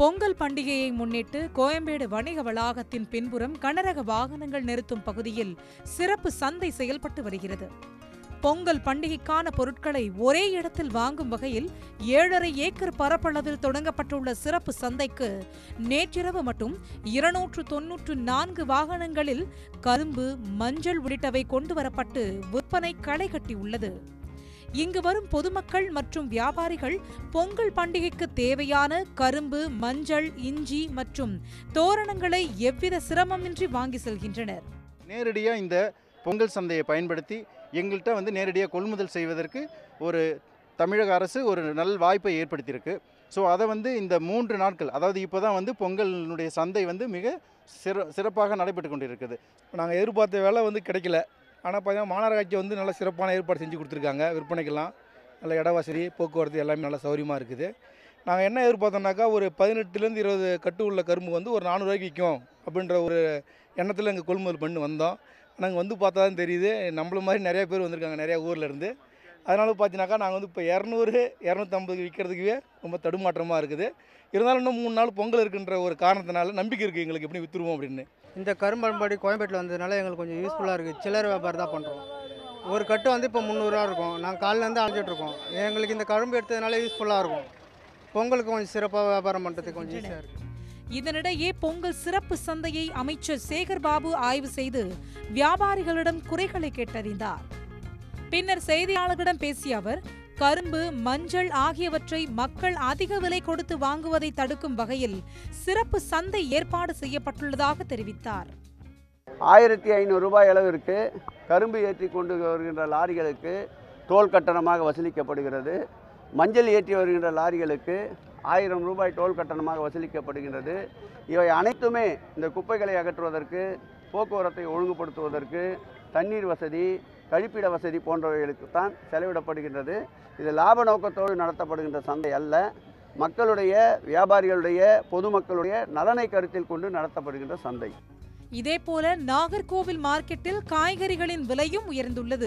பொங்கல் பண்டிகையை முன்னிட்டு கோயம்பேடு வணிக வளாகத்தின் பின்புறம் கனரக வாகனங்கள் நிறுத்தும் பகுதியில் சிறப்பு சந்தை செயல்பட்டு வருகிறது பொங்கல் பண்டிகைக்கான பொருட்களை ஒரே இடத்தில் வாங்கும் வகையில் ஏழரை ஏக்கர் பரப்பளவில் தொடங்கப்பட்டுள்ள சிறப்பு சந்தைக்கு நேற்றிரவு மட்டும் இருநூற்று தொன்னூற்று நான்கு வாகனங்களில் கரும்பு மஞ்சள் உள்ளிட்டவை கொண்டுவரப்பட்டு விற்பனை களை கட்டியுள்ளது இங்கு வரும் பொதுமக்கள் மற்றும் வியாபாரிகள் பொங்கல் பண்டிகைக்கு தேவையான கரும்பு மஞ்சள் இஞ்சி மற்றும் தோரணங்களை எவ்வித சிரமமின்றி வாங்கி செல்கின்றனர் நேரடியாக இந்த பொங்கல் சந்தையை பயன்படுத்தி எங்கள்கிட்ட வந்து நேரடியாக கொள்முதல் செய்வதற்கு ஒரு தமிழக அரசு ஒரு நல் வாய்ப்பை ஏற்படுத்தியிருக்கு ஸோ அதை வந்து இந்த மூன்று நாட்கள் அதாவது இப்போ தான் வந்து பொங்கலினுடைய சந்தை வந்து மிக சிற சிறப்பாக நடைபெற்று கொண்டிருக்குது நாங்கள் எதிர்பார்த்த வேலை வந்து கிடைக்கல ஆனால் பார்த்தீங்கன்னா மாநகராட்சி வந்து நல்ல சிறப்பான ஏற்பாடு செஞ்சு கொடுத்துருக்காங்க விற்பனைக்கெல்லாம் நல்ல இட வசதி போக்குவரத்து எல்லாமே நல்ல சௌகரியமாக இருக்குது நாங்கள் என்ன எதிர்பார்த்தோம்னாக்கா ஒரு பதினெட்டுலேருந்து இருபது கட்டு உள்ள கரும்பு வந்து ஒரு நானூறுரூவாய்க்கு விற்கும் அப்படின்ற ஒரு எண்ணத்தில் இங்கே கொள்முதல் பண்ணி வந்தோம் நாங்கள் வந்து பார்த்தா தான் தெரியுது நம்மள மாதிரி நிறைய பேர் வந்திருக்காங்க நிறையா ஊரில் இருந்து அதனால பார்த்தீங்கன்னாக்கா நாங்கள் வந்து இப்போ இரநூறு இரநூத்தம்பதுக்கு விற்கிறதுக்கே ரொம்ப தடுமாற்றமாக இருக்குது இருந்தாலும் இன்னும் மூணு நாள் பொங்கல் இருக்குன்ற ஒரு காரணத்தினால நம்பிக்கை இருக்குது எங்களுக்கு எப்படி விற்றுருவோம் அப்படின்னு இந்த கரும்பண்பாடி கோயம்பேட்டில் வந்ததுனால எங்களுக்கு கொஞ்சம் யூஸ்ஃபுல்லாக இருக்குது சில்லறை வியாபாரம் தான் பண்ணுறோம் ஒரு கட்டு வந்து இப்போ முந்நூறுரூவா இருக்கும் நாங்கள் காலையிலேருந்து அழைச்சிட்டு இருக்கோம் எங்களுக்கு இந்த கரும்பு எடுத்ததுனால யூஸ்ஃபுல்லாக இருக்கும் பொங்கலுக்கு கொஞ்சம் சிறப்பாக வியாபாரம் பண்ணுறதுக்கு கொஞ்சம் ஈஸியாக இருக்குது இதனிடையே பொங்கல் சிறப்பு சந்தையை அமைச்சர் சேகர் பாபு ஆய்வு செய்து வியாபாரிகளிடம் குறைகளை கேட்டறிந்தார் பின்னர் செய்தியாளர்களிடம் பேசிய அவர் கரும்பு மஞ்சள் ஆகியவற்றை மக்கள் அதிக விலை கொடுத்து வாங்குவதை தடுக்கும் வகையில் சிறப்பு சந்தை ஏற்பாடு செய்யப்பட்டுள்ளதாக தெரிவித்தார் ஆயிரத்தி ஐநூறு ரூபாய் அளவிற்கு கரும்பு ஏற்றி கொண்டு வருகின்ற லாரிகளுக்கு டோல் கட்டணமாக வசூலிக்கப்படுகிறது மஞ்சள் ஏற்றி வருகின்ற லாரிகளுக்கு ஆயிரம் ரூபாய் டோல் கட்டணமாக வசூலிக்கப்படுகின்றது இவை அனைத்துமே இந்த குப்பைகளை அகற்றுவதற்கு போக்குவரத்தை ஒழுங்குபடுத்துவதற்கு தண்ணீர் வசதி கழிப்பிட வசதி போன்றவைகளுக்கு தான் செலவிடப்படுகின்றது இது லாப நோக்கத்தோடு நடத்தப்படுகின்ற சந்தை அல்ல மக்களுடைய வியாபாரிகளுடைய பொதுமக்களுடைய நலனை கருத்தில் கொண்டு நடத்தப்படுகின்ற சந்தை இதேபோல நாகர்கோவில் மார்க்கெட்டில் காய்கறிகளின் விலையும் உயர்ந்துள்ளது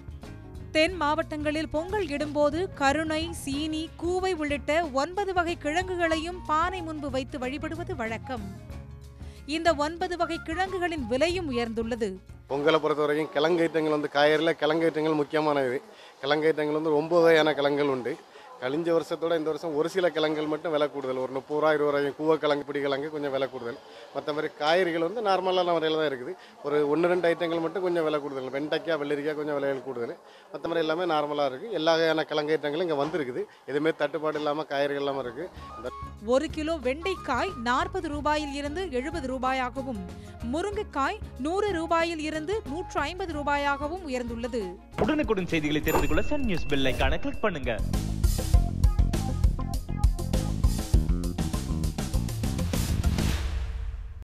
தென் மாவட்டங்களில் பொங்கல் இடும்போது கருணை சீனி கூவை உள்ளிட்ட ஒன்பது வகை கிழங்குகளையும் பானை முன்பு வைத்து வழிபடுவது வழக்கம் இந்த ஒன்பது வகை கிழங்குகளின் விலையும் உயர்ந்துள்ளது பொங்கலை பொறுத்த வரைக்கும் கிழங்கு ஐட்டங்கள் வந்து காய்கறியில் கிழங்கு ஐட்டங்கள் முக்கியமானது கிழங்கு ஐட்டங்கள் வந்து ஒம்பது வகையான கிழங்குகள் உண்டு கழிஞ்ச வருஷத்தோட இந்த வருஷம் ஒரு சில கிழங்குகள் மட்டும் விலை கூடுதல் ஒரு முப்பது ரூபா இருபது ரூபாயும் கூவக்கிழங்கு பிடி கிழங்கு கொஞ்சம் விலை கூடுதல் மற்றபடி காய்கறிகள் வந்து நார்மலான வரையில் தான் இருக்குது ஒரு ஒன்று ரெண்டு ஐட்டங்கள் மட்டும் கொஞ்சம் விலை கூடுதல் வெண்டைக்காய் வெள்ளரிக்காய் கொஞ்சம் விலைகள் கூடுதல் மற்ற மாதிரி எல்லாமே நார்மலாக இருக்குது எல்லா வகையான கிழங்கு ஐட்டங்களும் இங்கே வந்திருக்குது எதுவுமே தட்டுப்பாடு இல்லாமல் காய்கறிகள் இல்லாமல் இருக்குது இந்த ஒரு கிலோ வெண்டைக்காய் நாற்பது ரூபாயில் இருந்து எழுபது ரூபாயாகவும் முருங்கைக்காய் நூறு ரூபாயில் இருந்து நூற்று ஐம்பது ரூபாயாகவும் உயர்ந்துள்ளது உடனுக்குடன் செய்திகளை தெரிந்து கொள்ள சன் நியூஸ் பெல் ஐகானை கிளிக் பண்ணுங்க